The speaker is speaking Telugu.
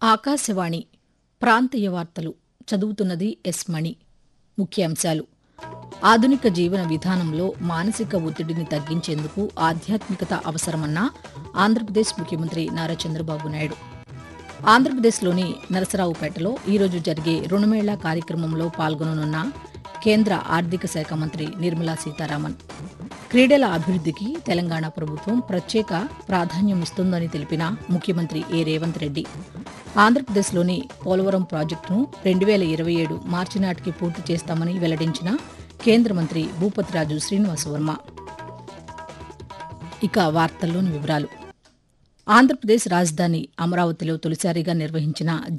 ఆకాశవాణి ప్రాంతీయ వార్తలు చదువుతున్నది ఎస్ మణి ముఖ్యాంశాలు ఆధునిక జీవన విధానంలో మానసిక ఒత్తిడిని తగ్గించేందుకు ఆధ్యాత్మికత అవసరమన్న ఆంధ్రప్రదేశ్ ముఖ్యమంత్రి నారా చంద్రబాబు నాయుడు ఆంధ్రప్రదేశ్లోని నరసరావుపేటలో ఈరోజు జరిగే రుణమేళా కార్యక్రమంలో పాల్గొననున్న కేంద్ర ఆర్థిక శాఖ మంత్రి నిర్మలా సీతారామన్ క్రీడల అభివృద్ధికి తెలంగాణ ప్రభుత్వం ప్రత్యేక ప్రాధాన్యమిస్తోందని తెలిపిన ముఖ్యమంత్రి ఏ రేవంత్ రెడ్డి ఆంధ్రప్రదేశ్లోని పోలవరం ప్రాజెక్టును రెండు వేల ఇరవై ఏడు మార్చి నాటికి పూర్తి చేస్తామని వెల్లడించిన కేంద్ర మంత్రి భూపతిరాజు శ్రీనివాసవర్మ ఇక వార్తల్లోని వివరాలు ఆంధ్రప్రదేశ్ రాజధాని అమరావతిలో తొలిసారిగా నిర్వహించిన